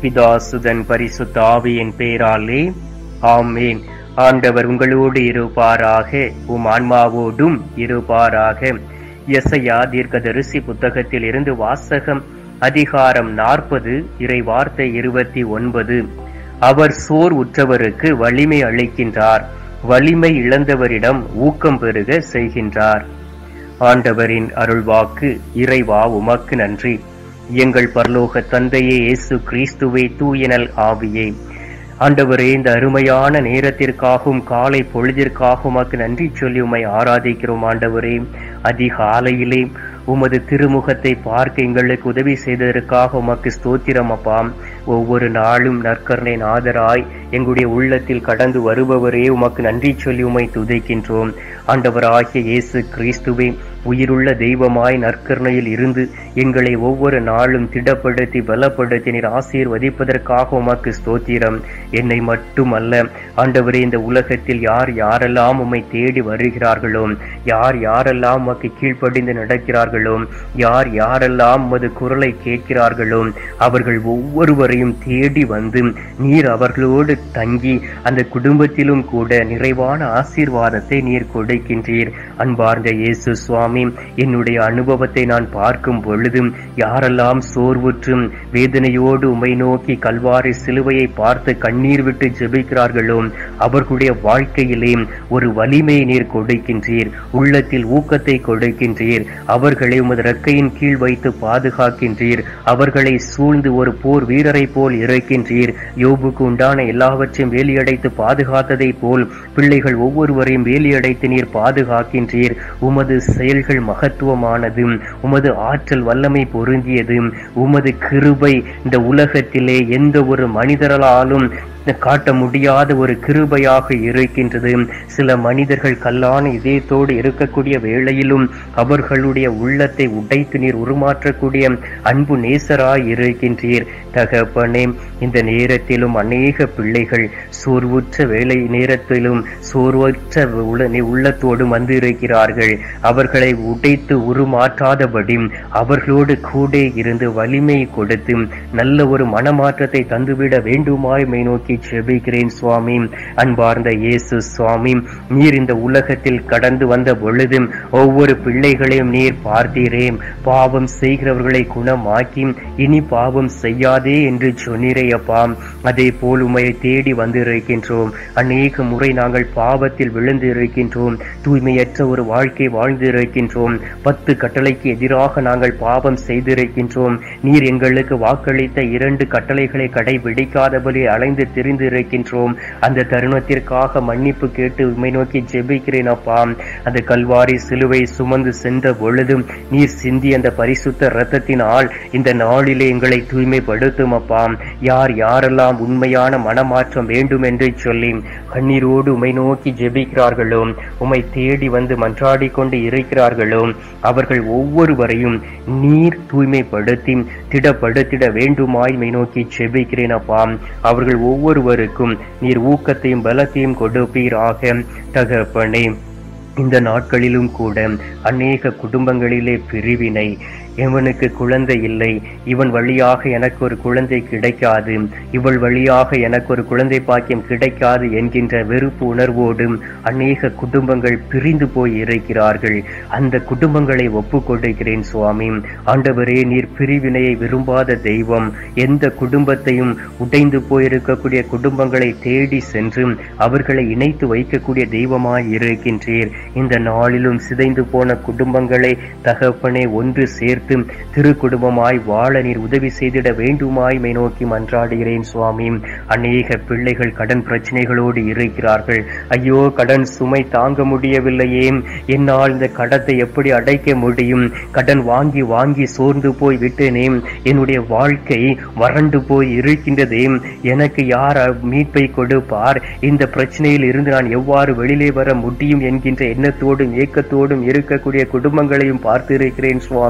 பிதாசுதன் பரிசுத்த ஆவியின் பேராலே ஆமேன் ஆண்டவர் உங்களோடு இருப்பாராக உம் ஆன்மாவோடும் இருப்பாராக எசையா தீர்க்கதரிசி புத்தகத்தில் இருந்து வாசகம் அதிகாரம் நாற்பது இறை வார்த்தை இருபத்தி ஒன்பது அவர் சோர் உற்றவருக்கு வலிமை அளிக்கின்றார் வலிமை இழந்தவரிடம் ஊக்கம் பெருக செய்கின்றார் ஆண்டவரின் அருள்வாக்கு இறைவா உமக்கு நன்றி எங்கள் பரலோக தந்தையே இயேசு கிறிஸ்துவே தூயனல் ஆவியே ஆண்டவரே இந்த அருமையான நேரத்திற்காகவும் காலை பொழுதிற்காகவும் உமக்கு நன்றி சொல்லி உம்மை ஆராதிக்கிறோம் ஆண்டவரே அதிகாலையிலே உமது திருமுகத்தை பார்க்க எங்களுக்கு உதவி செய்ததற்காக உமக்கு ஸ்தோத்திரம் அப்பா ஒவ்வொரு நாளும் நற்கருணை நாதராய் எங்களுடைய உள்ளத்தில் கடந்து வருபவரே உமக்கு நன்றி சொல்லி உம்மை துதைக்கின்றோம் ஆண்டவராகிய இயேசு கிறிஸ்துவே உயிருள்ள தெய்வமாய் நற்கருணையில் இருந்து எங்களை ஒவ்வொரு நாளும் திடப்படுத்தி பலப்படுத்தி நீர் ஆசீர்வதிப்பதற்காக உமக்கு ஸ்தோத்திரம் என்னை மட்டுமல்ல ஆண்டவரே இந்த உலகத்தில் யார் யாரெல்லாம் உம்மை தேடி வருகிறார்களோ யார் யாரெல்லாம் உமக்கு கீழ்ப்படிந்து நடக்கிறார்களோ யார் யாரெல்லாம் உமது குரலை கேட்கிறார்களோ அவர்கள் ஒவ்வொருவரையும் தேடி வந்து நீர் அவர்களோடு தங்கி அந்த குடும்பத்திலும் கூட நிறைவான ஆசீர்வாதத்தை நீர் கொடுக்கின்றீர் அன்பார்ந்த இயேசு சுவாமி என்னுடைய அனுபவத்தை நான் பார்க்கும் பொழுதும் யாரெல்லாம் சோர்வுற்றும் வேதனையோடு உமை நோக்கி கல்வாரி சிலுவையை பார்த்து கண்ணீர் விட்டு ஜெபிக்கிறார்களோ அவர்களுடைய வாழ்க்கையிலே ஒரு வலிமையை நீர் கொடுக்கின்றீர் உள்ளத்தில் ஊக்கத்தை கொடுக்கின்றீர் அவர்களை உமது ரெக்கையின் கீழ் வைத்து பாதுகாக்கின்றீர் அவர்களை சூழ்ந்து ஒரு போர் வீரரை போல் இருக்கின்றீர் யோபுக்கு உண்டான எல்லாவற்றையும் வேலியடைத்து பாதுகாத்ததை போல் பிள்ளைகள் ஒவ்வொருவரையும் வேலியடைத்து நீர் பாதுகாக்கின்றீர் உமது செயல்கள் மகத்துவமானது உமது ஆற்றல் வல்லமை பொருந்தியது உமது கிருபை இந்த உலகத்திலே எந்த ஒரு மனிதர்களாலும் காட்ட முடியாத ஒரு கிருபையாக இருக்கின்றது சில மனிதர்கள் கல்லான இதயத்தோடு இருக்கக்கூடிய வேளையிலும் அவர்களுடைய உள்ளத்தை உடைத்து நீர் உருமாற்றக்கூடிய அன்பு நேசராய் இருக்கின்றீர் தகப்பனே இந்த நேரத்திலும் அநேக பிள்ளைகள் சோர்வுற்ற வேலை நேரத்திலும் சோர்வற்ற உள்ள- உள்ளத்தோடு வந்து இருக்கிறார்கள் அவர்களை உடைத்து உருமாற்றாதபடி அவர்களோடு கூட இருந்து வலிமை கொடுத்து நல்ல ஒரு மனமாற்றத்தை தந்துவிட வேண்டுமாய் மை நோக்கி செபிக்கிறேன் சுவாமி அன்பார்ந்த இயேசு சுவாமி நீர் இந்த உலகத்தில் கடந்து வந்த பொழுது ஒவ்வொரு பிள்ளைகளையும் நீர் பார்த்தீரே பாவம் செய்கிறவர்களை குணமாக்கி இனி பாவம் செய்யாதே என்று சொன்னீரே அப்பா அதே போல் உம்மை தேடி வந்து இருக்கின்றோம் அநேக முறை நாங்கள் பாவத்தில் விழுந்து இருக்கின்றோம் தூய்மையற்ற ஒரு வாழ்க்கை வாழ்ந்து இருக்கின்றோம் பத்து கட்டளைக்கு எதிராக நாங்கள் பாவம் செய்திருக்கின்றோம் நீர் எங்களுக்கு வாக்களித்த இரண்டு கட்டளைகளை கடைபிடிக்காதபடி அலைந்து திரிந்து இருக்கின்றோம் அந்த தருணத்திற்காக மன்னிப்பு கேட்டு உம்மை நோக்கி ஜெபிக்கிறேன் அப்பா அந்த கல்வாரி சிலுவை சுமந்து சென்ற பொழுதும் நீர் சிந்தி அந்த பரிசுத்த இரத்தத்தினால் இந்த நாளிலே எங்களை தூய்மைப்படுத்தும் அப்பா யார் யாரெல்லாம் உண்மையான மனமாற்றம் வேண்டும் என்று சொல்லி கண்ணீரோடு உமை நோக்கி ஜெபிக்கிறார்களோ உம்மை தேடி வந்து மன்றாடி கொண்டு இருக்கிறார்களோ அவர்கள் ஒவ்வொருவரையும் நீர் தூய்மைப்படுத்தி திடப்படுத்திட வேண்டுமாய் மை நோக்கி ஜெபிக்கிறேன் அப்பா அவர்கள் ஒவ்வொருவருக்கும் நீர் ஊக்கத்தையும் பலத்தையும் கொடுப்பீராக தகப்பனே இந்த நாட்களிலும் கூட அநேக குடும்பங்களிலே பிரிவினை இவனுக்கு குழந்தை இல்லை இவன் வழியாக எனக்கு ஒரு குழந்தை கிடைக்காது இவள் வழியாக எனக்கு ஒரு குழந்தை பாக்கியம் கிடைக்காது என்கின்ற வெறுப்பு உணர்வோடு அநேக குடும்பங்கள் பிரிந்து போய் இருக்கிறார்கள் அந்த குடும்பங்களை ஒப்புக் கொடுக்கிறேன் சுவாமி ஆண்டவரே நீர் பிரிவினையை விரும்பாத தெய்வம் எந்த குடும்பத்தையும் உடைந்து போயிருக்கக்கூடிய குடும்பங்களை தேடி சென்று அவர்களை இணைத்து வைக்கக்கூடிய தெய்வமாய் இருக்கின்றீர் இந்த நாளிலும் சிதைந்து போன குடும்பங்களை தகப்பனே ஒன்று சேர்த்து திரு குடும்பமாய் வாழ நீர் உதவி செய்திட வேண்டுமாய் மை நோக்கி மன்றாடுகிறேன் சுவாமி அநேக பிள்ளைகள் கடன் பிரச்சனைகளோடு இருக்கிறார்கள் ஐயோ கடன் சுமை தாங்க முடியவில்லையே என்னால் இந்த கடத்தை எப்படி அடைக்க முடியும் கடன் வாங்கி வாங்கி சோர்ந்து போய் விட்டேனே என்னுடைய வாழ்க்கை வறண்டு போய் இருக்கின்றதே எனக்கு யார் மீட்பை கொடுப்பார் இந்த பிரச்சனையில் இருந்து நான் எவ்வாறு வெளியிலே வர முடியும் என்கின்ற எண்ணத்தோடும் ஏக்கத்தோடும் இருக்கக்கூடிய குடும்பங்களையும் பார்த்திருக்கிறேன் சுவாமி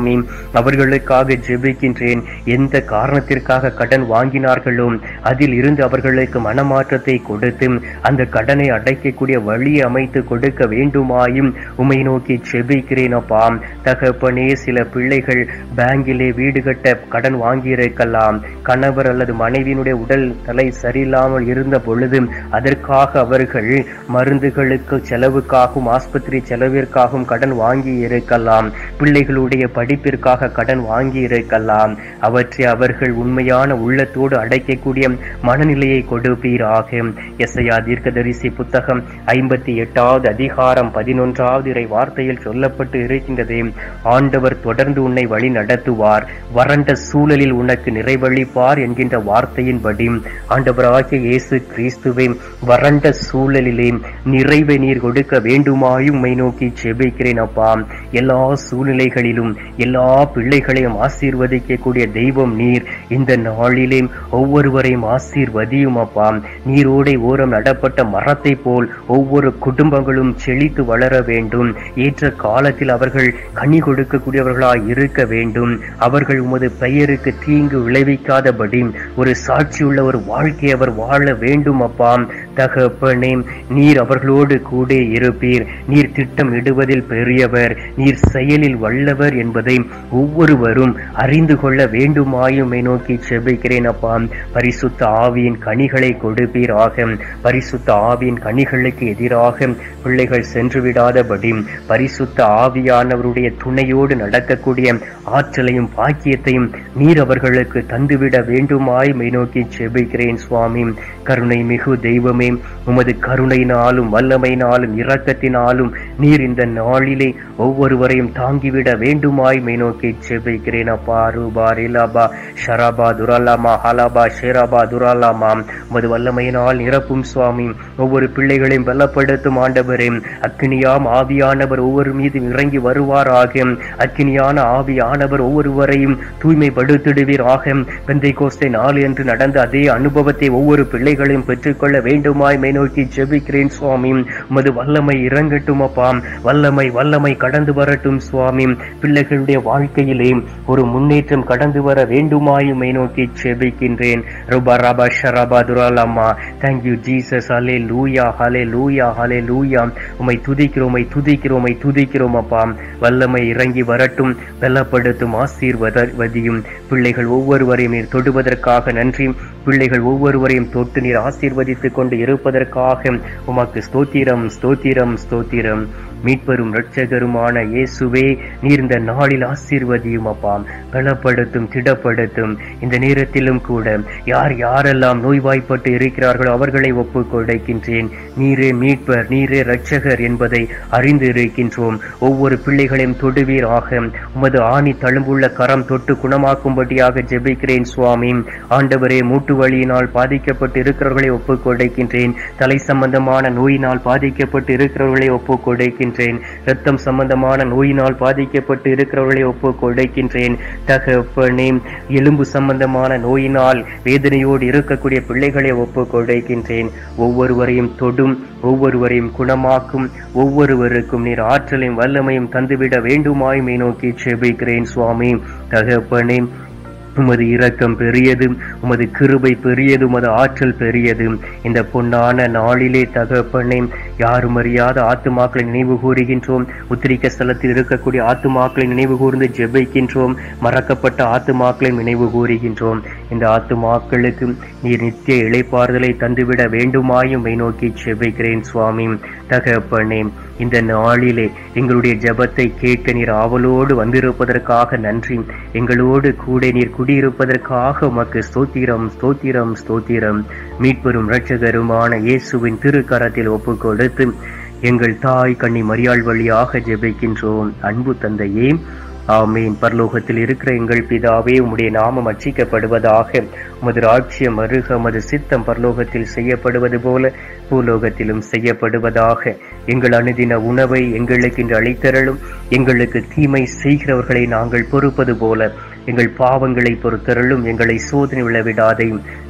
அவர்களுக்காக ஜெபிக்கின்றேன் எந்த காரணத்திற்காக கடன் வாங்கினார்களோ அதில் இருந்து அவர்களுக்கு மனமாற்றத்தை கொடுத்து அந்த கடனை அடைக்கக்கூடிய வழி அமைத்து கொடுக்க வேண்டுமாயும் உமை நோக்கி ஜெபிக்கிறேன் அப்பா தகப்பனே சில பிள்ளைகள் பேங்கிலே வீடு கட்ட கடன் வாங்கியிருக்கலாம் கணவர் அல்லது மனைவியினுடைய உடல் தலை சரியில்லாமல் இருந்த பொழுது அதற்காக அவர்கள் மருந்துகளுக்கு செலவுக்காகவும் ஆஸ்பத்திரி செலவிற்காகவும் கடன் வாங்கி இருக்கலாம் பிள்ளைகளுடைய படிப்பிற்காக கடன் வாங்கி இருக்கலாம் அவற்றை அவர்கள் உண்மையான உள்ளத்தோடு அடைக்கக்கூடிய மனநிலையை கொடுப்பீராக எஸ்ஐயா தீர்க்கதரிசி புத்தகம் ஐம்பத்தி எட்டாவது அதிகாரம் பதினொன்றாவது இறை வார்த்தையில் சொல்லப்பட்டு இருக்கின்றது ஆண்டவர் தொடர்ந்து உன்னை வழி நடத்துவார் வறண்ட சூழலில் உனக்கு நிறைவழிப்பார் என்கின்ற வார்த்தையின்படி ஆண்டவராகிய இயேசு கிறிஸ்துவை வறண்ட சூழலிலே நிறைவை நீர் கொடுக்க வேண்டுமாயும் உம்மை நோக்கி செபிக்கிறேன் அப்பா எல்லா சூழ்நிலைகளிலும் எல்லா பிள்ளைகளையும் ஆசீர்வதிக்கக்கூடிய தெய்வம் நீர் இந்த நாளிலே ஒவ்வொருவரையும் ஆசீர்வதியும் அப்பா நீரோடை ஓரம் நடப்பட்ட மரத்தை போல் ஒவ்வொரு குடும்பங்களும் செழித்து வளர வேண்டும் ஏற்ற காலத்தில் அவர்கள் கனி கொடுக்கக்கூடியவர்களாய் இருக்க வேண்டும் அவர்கள் உமது பெயருக்கு தீங்கு விளைவிக்காதபடி ஒரு சாட்சியுள்ள ஒரு வாழ்க்கை அவர் வாழ வேண்டும் அப்பா தகப்பனே நீர் அவர்களோடு கூட இருப்பீர் நீர் திட்டம் இடுவதில் பெரியவர் நீர் செயலில் வல்லவர் என்பதை ஒவ்வொருவரும் அறிந்து கொள்ள வேண்டுமாயுமை நோக்கி செபிக்கிறேன் அப்பா பரிசுத்த ஆவியின் கனிகளை கொடுப்பீராக பரிசுத்த ஆவியின் கனிகளுக்கு எதிராக பிள்ளைகள் சென்று விடாதபடி பரிசுத்த ஆவியானவருடைய துணையோடு நடக்கக்கூடிய ஆற்றலையும் பாக்கியத்தையும் நீர் அவர்களுக்கு தந்துவிட வேண்டுமாய் மை நோக்கி செபிக்கிறேன் சுவாமி கருணை மிகு தெய்வமே உமது கருணையினாலும் வல்லமையினாலும் இரக்கத்தினாலும் நீர் இந்த நாளிலே ஒவ்வொருவரையும் தாங்கிவிட வேண்டுமாய் மை நோக்கி செபிக்கிறேன் அப்பா ரூபா ரிலாபா ஷராபா துராலாமா ஹலாபா ஷேராபா துராலாமா உமது வல்லமையினால் நிரப்பும் சுவாமி ஒவ்வொரு பிள்ளைகளையும் பலப்படுத்தும் ஆண்டவரே அக்கினியாம் ஆவியானவர் ஒவ்வொரு மீது இறங்கி வருவாராக அக்கினியான ஆவியானவர் ஒவ்வொருவரையும் தூய்மைப்படுத்திடுவீராக பெந்தை கோஸ்தை நாள் என்று நடந்த அதே அனுபவத்தை ஒவ்வொரு பிள்ளைகளையும் பெற்றுக்கொள்ள வேண்டுமாய் மை நோக்கி ஜெபிக்கிறேன் சுவாமி உமது வல்லமை இறங்கட்டும் அப்பா வல்லமை வல்லமை கடந்து வரட்டும் சுவாமி பிள்ளைகளுடைய வாழ்க்கையிலே ஒரு முன்னேற்றம் கடந்து வர வேண்டுமாய் மை நோக்கி ஜெபிக்கின்றேன் ரூபா ரபா ஷரபா துராலம்மா தேங்க்யூ ஜீசஸ் ஹலே லூயா ஹலே லூயா ஹலே லூயா உமை துதிக்கிறோம் உமை துதிக்கிறோம் உமை துதிக்கிறோம் அப்பா வல்லமை இறங்கி வரட்டும் பலப்படுத்தும் ஆசீர்வதியும் பிள்ளைகள் ஒவ்வொருவரையும் நீர் தொடுவதற்காக நன்றி பிள்ளைகள் ஒவ்வொருவரையும் தொட்டு நீர் ஆசீர்வதித்துக் கொண்டு இருப்பதற்காக உமக்கு ஸ்தோத்திரம் ஸ்தோத்திரம் ஸ்தோத்திரம் மீட்பெரும் இரட்சகருமான இயேசுவே நீர் இந்த நாளில் ஆசீர்வதியும் அப்பா பலப்படுத்தும் திடப்படுத்தும் இந்த நேரத்திலும் கூட யார் யாரெல்லாம் நோய்வாய்ப்பட்டு இருக்கிறார்களோ அவர்களை ஒப்புக் கொடுக்கின்றேன் நீரே மீட்பர் நீரே இரட்சகர் என்பதை அறிந்து இருக்கின்றோம் ஒவ்வொரு பிள்ளைகளையும் தொடுவீராக உமது ஆணி தழும்புள்ள கரம் தொட்டு குணமாக்கும்படியாக ஜெபிக்கிறேன் சுவாமி ஆண்டவரே மூட்டு வழியினால் பாதிக்கப்பட்டு இருக்கிறவர்களை ஒப்புக் கொடுக்கின்றேன் தலை சம்பந்தமான நோயினால் பாதிக்கப்பட்டு இருக்கிறவர்களை ஒப்புக் கொடுக்கின்றேன் இரத்தம் சம்பந்தமான நோயினால் பாதிக்கப்பட்டு இருக்கிறவர்களை ஒப்புக் கொடுக்கின்றேன் தகப்பனே எலும்பு சம்பந்தமான நோயினால் வேதனையோடு இருக்கக்கூடிய பிள்ளைகளை ஒப்புக் கொடுக்கின்றேன் ஒவ்வொருவரையும் தொடும் ஒவ்வொருவரையும் குணமாக்கும் ஒவ்வொருவருக்கும் நீர் ஆற்றலையும் வல்லமையும் தந்துவிட வேண்டுமாய் மே நோக்கி செபிக்கிறேன் சுவாமி தகப்பனே உமது இரக்கம் பெரியது உமது கிருபை பெரியது உமது ஆற்றல் பெரியது இந்த பொன்னான நாளிலே தகப்பனே யாரும் அறியாத ஆத்துமாக்களை நினைவு கூறுகின்றோம் உத்திரிக்க ஸ்தலத்தில் இருக்கக்கூடிய ஆத்துமாக்களை நினைவு கூர்ந்து ஜெபிக்கின்றோம் மறக்கப்பட்ட ஆத்துமாக்களை நினைவு கூறுகின்றோம் இந்த ஆத்துமாக்களுக்கு நீர் நித்திய இளைப்பாறுதலை தந்துவிட வேண்டுமாயும் மை நோக்கி ஜெபிக்கிறேன் சுவாமி தகப்பனே இந்த நாளிலே எங்களுடைய ஜெபத்தை கேட்க நீர் ஆவலோடு வந்திருப்பதற்காக நன்றி எங்களோடு கூட நீர் குடியிருப்பதற்காக உமக்கு ஸ்தோத்திரம் ஸ்தோத்திரம் ஸ்தோத்திரம் மீட்பெரும் இரட்சகருமான இயேசுவின் திருக்கரத்தில் ஒப்புக் கொடுத்து எங்கள் தாய் கண்ணி மரியாள் வழியாக ஜெபிக்கின்றோம் அன்பு தந்தையே ஆமீன் பரலோகத்தில் இருக்கிற எங்கள் பிதாவே உம்முடைய நாமம் அச்சிக்கப்படுவதாக உமது ராட்சியம் அருக உமது சித்தம் பரலோகத்தில் செய்யப்படுவது போல பூலோகத்திலும் செய்யப்படுவதாக எங்கள் அனுதின உணவை எங்களுக்கு இன்று அளித்தரலும் எங்களுக்கு தீமை செய்கிறவர்களை நாங்கள் பொறுப்பது போல எங்கள் பாவங்களை பொறுத்தரலும் எங்களை சோதனை விழவிடாதையும்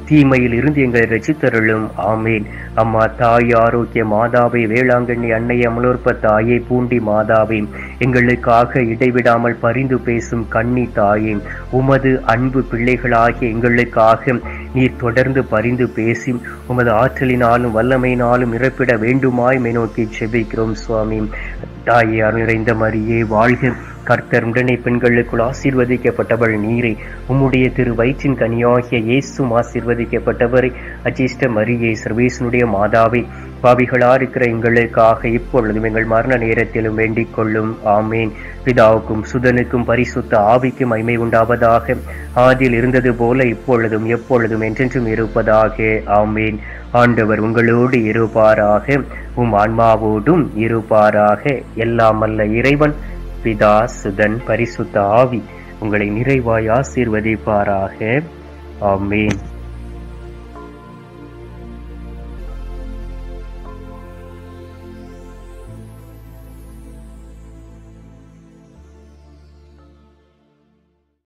தீமையில் இருந்து எங்களை ரசித்தருளும் ஆமேன் அம்மா தாய் ஆரோக்கிய மாதாவை வேளாங்கண்ணி அன்னை அமலோற்ப தாயே பூண்டி மாதாவே எங்களுக்காக இடைவிடாமல் பரிந்து பேசும் கண்ணி தாயே உமது அன்பு பிள்ளைகளாகிய எங்களுக்காக நீர் தொடர்ந்து பரிந்து பேசி உமது ஆற்றலினாலும் வல்லமையினாலும் இறப்பிட வேண்டுமாய் மை நோக்கி செபிக்கிறோம் சுவாமி தாயே அருள் நிறைந்த மரியே வாழ்க கர்த்தர் உடனே பெண்களுக்குள் ஆசீர்வதிக்கப்பட்டவள் நீரே உம்முடைய திரு வயிற்றின் கனியாகிய இயேசும் ஆசீர்வதிக்கப்பட்டவரை அஜிஷ்ட மரியே சர்வேசனுடைய மாதாவே பாவிகளா இருக்கிற எங்களுக்காக இப்பொழுதும் எங்கள் மரண நேரத்திலும் வேண்டிக் கொள்ளும் ஆமேன் பிதாவுக்கும் சுதனுக்கும் பரிசுத்த ஆவிக்கும் மைமை உண்டாவதாக ஆதியில் இருந்தது போல இப்பொழுதும் எப்பொழுதும் என்றென்றும் இருப்பதாக ஆமேன் ஆண்டவர் உங்களோடு இருப்பாராக உம் ஆன்மாவோடும் இருப்பாராக எல்லாம் அல்ல இறைவன் பிதா சுதன் பரிசுத்த ஆவி உங்களை நிறைவாய் ஆசீர்வதிப்பாராக ஆமேன்